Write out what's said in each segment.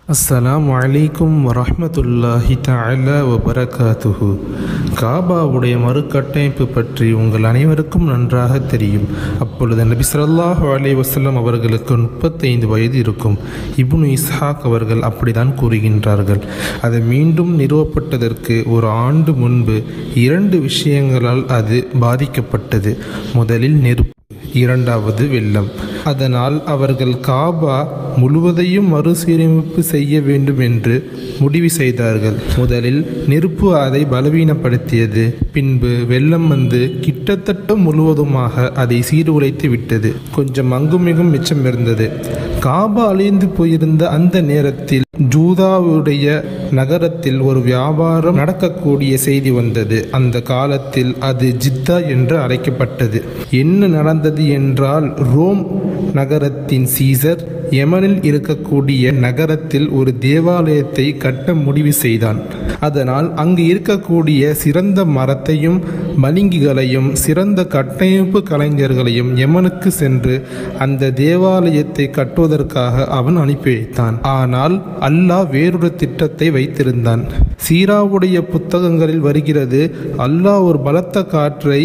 அஸ்ஸலாமு அலைக்கும் வரஹ்மத்துல்லாஹி தஆலா வபரகாத்துஹு காபாவுடைய மறுகட்டமைப்பு பற்றி உங்கள் அனைவருக்கும் நன்றாக தெரியும் அப்பொழுது நபி ஸல்லல்லாஹு அலைஹி வஸல்லம் அவர்களுக்கு முப்பத்தைந்து வயது இருக்கும் இப்னு இஸ்ஹாக் அவர்கள் அப்படிதான் கூறுகின்றார்கள் அது மீண்டும் நிறுவப்பட்டதற்கு ஒரு ஆண்டு முன்பு இரண்டு விஷயங்களால் அது பாதிக்கப்பட்டது முதலில் நெருப்பு இரண்டாவது வெள்ளம் அதனால் அவர்கள் காபா முழுவதையும் மறுசீரமைப்பு செய்ய வேண்டும் என்று முடிவு செய்தார்கள் முதலில் நெருப்பு அதை பலவீனப்படுத்தியது பின்பு வெள்ளம் வந்து கிட்டத்தட்ட முழுவதுமாக அதை சீர்குலைத்து விட்டது கொஞ்சம் அங்குமிகும் மிச்சம் இருந்தது காபா அழிந்து போயிருந்த அந்த நேரத்தில் ஜூதாவுடைய நகரத்தில் ஒரு வியாபாரம் நடக்கக்கூடிய செய்தி வந்தது அந்த காலத்தில் அது ஜித்தா என்று அழைக்கப்பட்டது என்ன நடந்தது என்றால் ரோம் நகரத்தின் சீசர் யமனில் இருக்கக்கூடிய நகரத்தில் ஒரு தேவாலயத்தை கட்ட முடிவு செய்தான் அதனால் அங்கு இருக்கக்கூடிய சிறந்த மரத்தையும் மலிங்கிகளையும் சிறந்த கட்டமைப்பு கலைஞர்களையும் யமனுக்கு சென்று அந்த தேவாலயத்தை கட்டுவதற்காக அவன் அனுப்பி வைத்தான் ஆனால் அல்லாஹ் வேறொரு திட்டத்தை வைத்திருந்தான் சீராவுடைய புத்தகங்களில் வருகிறது அல்லாஹ் ஒரு பலத்த காற்றை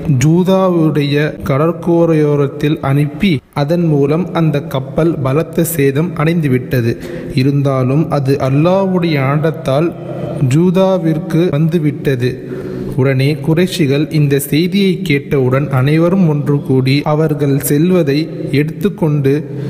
ஜூதாவுடைய கடற்கோரையோரத்தில் அனுப்பி அதன் மூலம் அந்த கப்பல் பலத்த சேதம் அடைந்துவிட்டது இருந்தாலும் அது அல்லாஹ்வுடைய ஆண்டத்தால் ஜூதாவிற்கு வந்துவிட்டது உடனே குறைஷிகள் இந்த செய்தியை கேட்டவுடன் அனைவரும் ஒன்று கூடி அவர்கள் செல்வதை எடுத்துக்கொண்டு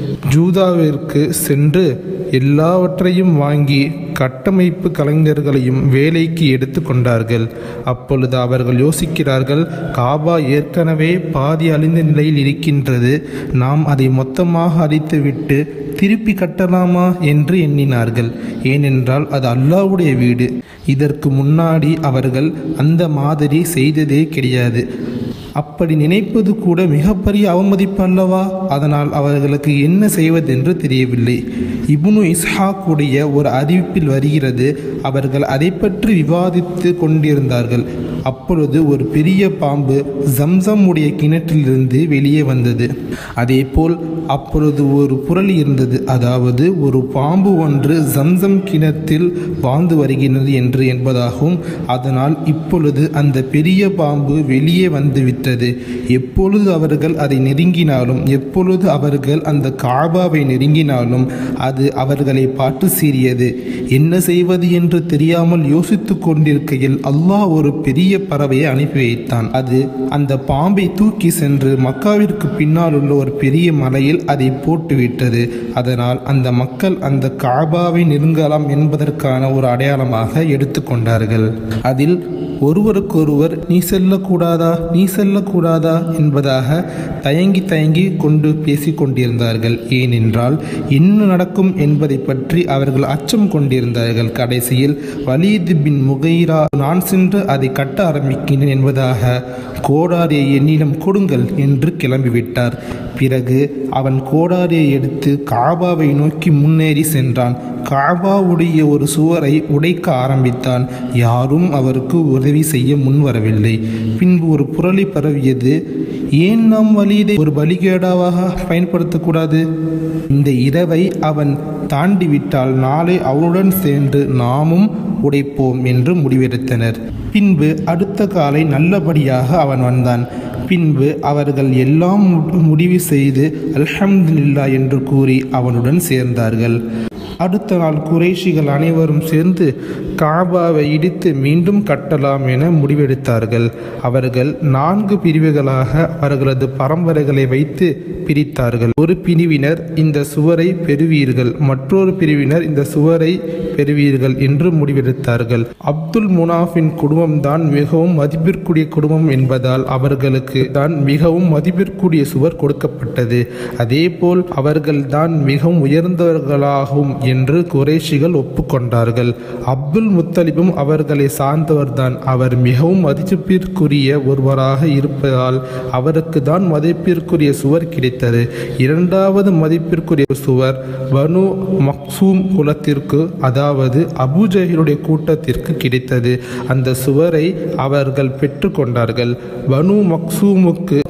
ஜூதாவிற்கு சென்று எல்லாவற்றையும் வாங்கி கட்டமைப்பு கலைஞர்களையும் வேலைக்கு எடுத்து கொண்டார்கள் அப்பொழுது அவர்கள் யோசிக்கிறார்கள் காபா ஏற்கனவே பாதி அழிந்த நிலையில் இருக்கின்றது நாம் அதை மொத்தமாக அழித்துவிட்டு திருப்பி கட்டலாமா என்று எண்ணினார்கள் ஏனென்றால் அது அல்லாவுடைய வீடு இதற்கு முன்னாடி அவர்கள் அந்த மாதிரி செய்ததே கிடையாது அப்படி நினைப்பது கூட மிகப்பெரிய அவமதிப்பு அல்லவா அதனால் அவர்களுக்கு என்ன செய்வதென்று தெரியவில்லை இப்னு இஸ்ஹாக்குடைய ஒரு அறிவிப்பில் வருகிறது அவர்கள் அதை பற்றி விவாதித்து கொண்டிருந்தார்கள் அப்பொழுது ஒரு பெரிய பாம்பு ஜம்சம் உடைய கிணற்றிலிருந்து வெளியே வந்தது அதேபோல் அப்பொழுது ஒரு புரளி இருந்தது அதாவது ஒரு பாம்பு ஒன்று ஜம்சம் கிணத்தில் வாழ்ந்து வருகிறது என்று என்பதாகவும் அதனால் இப்பொழுது அந்த பெரிய பாம்பு வெளியே வந்துவிட்டது எப்பொழுது அவர்கள் அதை நெருங்கினாலும் எப்பொழுது அவர்கள் அந்த காபாவை நெருங்கினாலும் அது அவர்களை பார்த்து சீறியது என்ன செய்வது என்று தெரியாமல் யோசித்து கொண்டிருக்கையில் அல்லாஹ் ஒரு பெரிய பறவையை அனுப்பி வைத்தான் அது அந்த பாம்பை தூக்கி சென்று மக்காவிற்கு பின்னால் உள்ள ஒரு பெரிய மலையில் அதை போட்டுவிட்டது அதனால் அந்த மக்கள் அந்த காபாவை நெருங்கலாம் என்பதற்கான ஒரு அடையாளமாக எடுத்துக்கொண்டார்கள் அதில் ஒருவருக்கொருவர் நீ செல்லக்கூடாதா நீ செல்லக்கூடாதா என்பதாக தயங்கி தயங்கி கொண்டு பேசிக் கொண்டிருந்தார்கள் ஏனென்றால் என்ன நடக்கும் என்பதை பற்றி அவர்கள் அச்சம் கொண்டிருந்தார்கள் கடைசியில் வலீது பின் முகைரா நான் சென்று அதை கட்ட ஆரம்பிக்கின்றேன் என்பதாக கோடாரியை என்னிடம் கொடுங்கள் என்று கிளம்பிவிட்டார் பிறகு அவன் கோடாரியை எடுத்து காபாவை நோக்கி முன்னேறி சென்றான் காபாவுடைய ஒரு சுவரை உடைக்க ஆரம்பித்தான் யாரும் அவருக்கு உதவி செய்ய முன்வரவில்லை பின்பு ஒரு புரளி பரவியது ஏன் நாம் வலியதை ஒரு பலிகேடாவாக பயன்படுத்தக்கூடாது இந்த இரவை அவன் தாண்டிவிட்டால் நாளை அவனுடன் சேர்ந்து நாமும் உடைப்போம் என்று முடிவெடுத்தனர் பின்பு அடுத்த காலை நல்லபடியாக அவன் வந்தான் பின்பு அவர்கள் எல்லாம் முடிவு செய்து அல்ஹம்துலில்லா என்று கூறி அவனுடன் சேர்ந்தார்கள் அடுத்த நாள் குறைஷிகள் அனைவரும் சேர்ந்து காபாவை இடித்து மீண்டும் கட்டலாம் என முடிவெடுத்தார்கள் அவர்கள் நான்கு பிரிவுகளாக அவர்களது பரம்பரைகளை வைத்து பிரித்தார்கள் ஒரு பிரிவினர் இந்த சுவரை பெறுவீர்கள் மற்றொரு பிரிவினர் இந்த சுவரை பெறுவீர்கள் என்று முடிவெடுத்தார்கள் அப்துல் முனாஃபின் குடும்பம்தான் மிகவும் மதிப்பிற்குரிய குடும்பம் என்பதால் அவர்களுக்கு தான் மிகவும் மதிப்பிற்குரிய சுவர் கொடுக்கப்பட்டது அதேபோல் அவர்கள்தான் மிகவும் உயர்ந்தவர்களாகும் என்று குறைஷிகள் ஒப்புக்கொண்டார்கள் அப்துல் முத்தலிபும் அவர்களை சார்ந்தவர்தான் அவர் மிகவும் மதிப்பிற்குரிய ஒருவராக இருப்பதால் அவருக்கு தான் மதிப்பிற்குரிய சுவர் கிடைத்தது இரண்டாவது மதிப்பிற்குரிய சுவர் பனு மக்சூம் குலத்திற்கு அதாவது அபுஜஹிலுடைய கூட்டத்திற்கு கிடைத்தது அந்த சுவரை அவர்கள் பெற்றுக்கொண்டார்கள் பனு மக்சூமுக்கு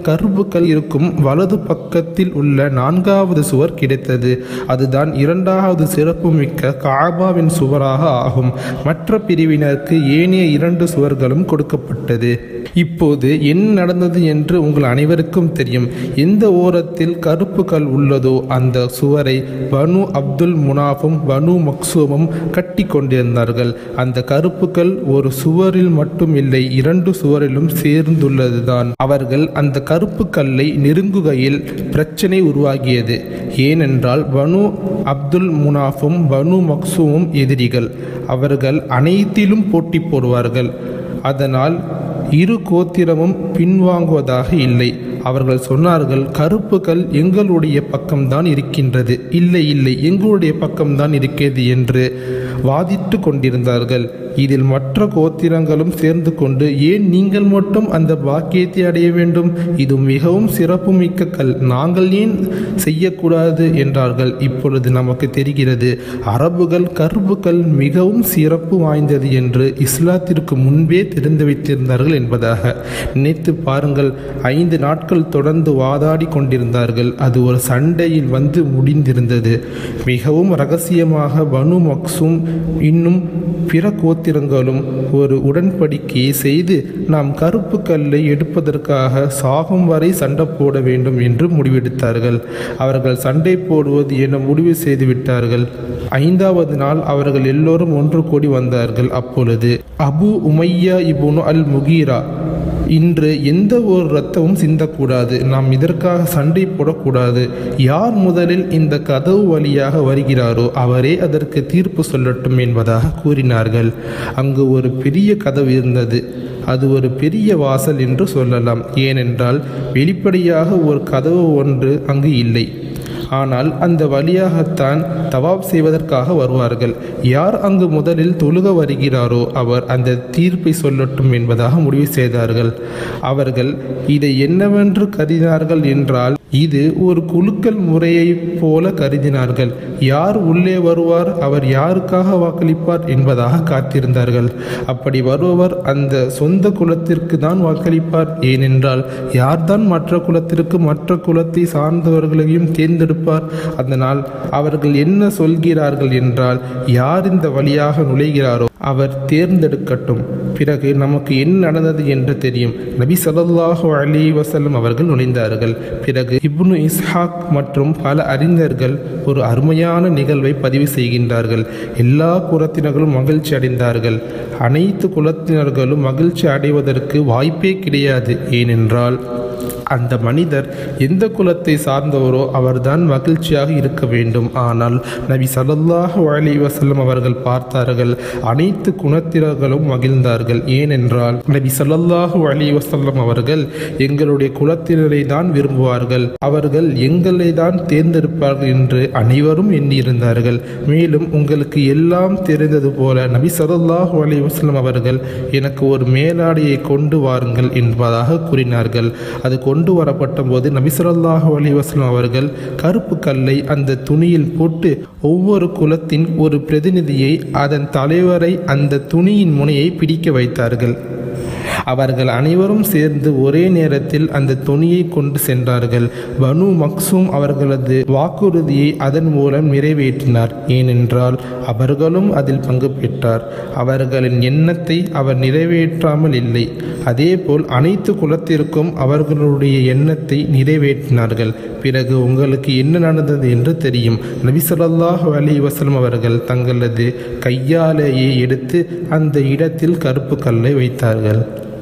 கருப்புக்கள் இருக்கும் வலது பக்கத்தில் உள்ள நான்காவது சுவர் கிடைத்தது அதுதான் இரண்டாவது சிறப்புமிக்க காபாவின் சுவராக ஆகும் மற்ற பிரிவினருக்கு ஏனைய இரண்டு சுவர்களும் கொடுக்கப்பட்டது இப்போது என்ன நடந்தது என்று உங்கள் அனைவருக்கும் தெரியும் எந்த ஓரத்தில் கருப்பு கல் உள்ளதோ அந்த சுவரை பனு அப்துல் முனாஃபும் பனு மக்சூமும் கட்டி கொண்டிருந்தார்கள் அந்த கருப்பு கல் ஒரு சுவரில் மட்டும் இல்லை இரண்டு சுவரிலும் சேர்ந்துள்ளதுதான் அவர்கள் அந்த கருப்பு கல்லை நெருங்குகையில் பிரச்சனை உருவாகியது ஏனென்றால் பனு அப்துல் முனாஃபும் பனு மக்சூமும் எதிரிகள் அவர்கள் அனைத்திலும் போட்டி போடுவார்கள் அதனால் இரு கோத்திரமும் பின்வாங்குவதாக இல்லை அவர்கள் சொன்னார்கள் கருப்புகள் எங்களுடைய பக்கம்தான் இருக்கின்றது இல்லை இல்லை எங்களுடைய பக்கம்தான் இருக்கிறது என்று வாதிட்டு கொண்டிருந்தார்கள் இதில் மற்ற கோத்திரங்களும் சேர்ந்து கொண்டு ஏன் நீங்கள் மட்டும் அந்த பாக்கியத்தை அடைய வேண்டும் இது மிகவும் சிறப்புமிக்க கல் நாங்கள் ஏன் செய்யக்கூடாது என்றார்கள் இப்பொழுது நமக்கு தெரிகிறது அரபுகள் கருப்புகள் மிகவும் சிறப்பு வாய்ந்தது என்று இஸ்லாத்திற்கு முன்பே தெரிந்து வைத்திருந்தார்கள் என்பதாக நினைத்து பாருங்கள் ஐந்து நாட்கள் தொடர்ந்து வாதாடி கொண்டிருந்தார்கள் அது ஒரு சண்டையில் வந்து முடிந்திருந்தது மிகவும் ரகசியமாக பனு மக்சூம் இன்னும் பிற கோத்திரங்களும் ஒரு உடன்படிக்கையை செய்து நாம் கருப்பு கல்லை எடுப்பதற்காக சாகும் வரை சண்டை போட வேண்டும் என்று முடிவெடுத்தார்கள் அவர்கள் சண்டை போடுவது என முடிவு செய்து விட்டார்கள் ஐந்தாவது நாள் அவர்கள் எல்லோரும் ஒன்று கூடி வந்தார்கள் அப்பொழுது அபு உமையா இபுனு அல் முகீரா இன்று எந்த ஒரு இரத்தமும் சிந்தக்கூடாது நாம் இதற்காக சண்டை போடக்கூடாது யார் முதலில் இந்த கதவு வழியாக வருகிறாரோ அவரே அதற்கு தீர்ப்பு சொல்லட்டும் என்பதாக கூறினார்கள் அங்கு ஒரு பெரிய கதவு இருந்தது அது ஒரு பெரிய வாசல் என்று சொல்லலாம் ஏனென்றால் வெளிப்படையாக ஒரு கதவு ஒன்று அங்கு இல்லை ஆனால் அந்த வழியாகத்தான் தவாப் செய்வதற்காக வருவார்கள் யார் அங்கு முதலில் தொழுக வருகிறாரோ அவர் அந்த தீர்ப்பை சொல்லட்டும் என்பதாக முடிவு செய்தார்கள் அவர்கள் இதை என்னவென்று கருதினார்கள் என்றால் இது ஒரு குலுக்கல் முறையைப் போல கருதினார்கள் யார் உள்ளே வருவார் அவர் யாருக்காக வாக்களிப்பார் என்பதாக காத்திருந்தார்கள் அப்படி வருபவர் அந்த சொந்த குலத்திற்கு தான் வாக்களிப்பார் ஏனென்றால் யார்தான் மற்ற குலத்திற்கு மற்ற குலத்தை சார்ந்தவர்களையும் தேர்ந்தெடுப்பார் அதனால் அவர்கள் என்ன சொல்கிறார்கள் என்றால் யார் இந்த வழியாக நுழைகிறாரோ அவர் தேர்ந்தெடுக்கட்டும் பிறகு நமக்கு என்ன நடந்தது என்று தெரியும் நபி ஸல்லல்லாஹு அலைஹி வஸல்லம் அவர்கள் நுழைந்தார்கள் பிறகு இப்னு இஸ்ஹாக் மற்றும் பல அறிஞர்கள் ஒரு அருமையான நிகழ்வை பதிவு செய்கின்றார்கள் எல்லா குலத்தினர்களும் மகிழ்ச்சி அடைந்தார்கள் அனைத்து குலத்தினர்களும் மகிழ்ச்சி அடைவதற்கு வாய்ப்பே கிடையாது ஏனென்றால் அந்த மனிதர் எந்த குலத்தை சார்ந்தவரோ அவர்தான் மகிழ்ச்சியாக இருக்க வேண்டும் ஆனால் நபி ஸல்லல்லாஹு அலைஹி வஸல்லம் அவர்கள் பார்த்தார்கள் அனைத்து குணத்தினர்களும் மகிழ்ந்தார்கள் ஏனென்றால் நபி ஸல்லல்லாஹு அலைஹி வஸல்லம் அவர்கள் எங்களுடைய குலத்தினரை தான் விரும்புவார்கள் அவர்கள் எங்களை தான் தேர்ந்தெடுப்பார்கள் என்று அனைவரும் எண்ணியிருந்தார்கள் மேலும் உங்களுக்கு எல்லாம் தெரிந்தது போல நபி ஸல்லல்லாஹு அலைஹி வஸல்லம் அவர்கள் எனக்கு ஒரு மேலாடையை கொண்டு வாருங்கள் என்பதாக கூறினார்கள் அது கொண்டு வரப்பட்ட போது நபிசல்லாஹு அலி வஸ்லாம் அவர்கள் கருப்பு கல்லை அந்த துணியில் போட்டு ஒவ்வொரு குலத்தின் ஒரு பிரதிநிதியை அதன் தலைவரை அந்த துணியின் முனையை பிடிக்க வைத்தார்கள் அவர்கள் அனைவரும் சேர்ந்து ஒரே நேரத்தில் அந்த துணியை கொண்டு சென்றார்கள் பனு மக்சூம் அவர்களது வாக்குறுதியை அதன் மூலம் நிறைவேற்றினார் ஏனென்றால் அவர்களும் அதில் பங்கு பெற்றார் அவர்களின் எண்ணத்தை அவர் நிறைவேற்றாமல் இல்லை அதேபோல் அனைத்து குலத்திற்கும் அவர்களுடைய எண்ணத்தை நிறைவேற்றினார்கள் பிறகு உங்களுக்கு என்ன நடந்தது என்று தெரியும் நபி ஸல்லல்லாஹு அலைஹி வஸல்லம் அவர்கள் தங்களது கையாலேயே எடுத்து அந்த இடத்தில் கருப்பு கல்லை வைத்தார்கள்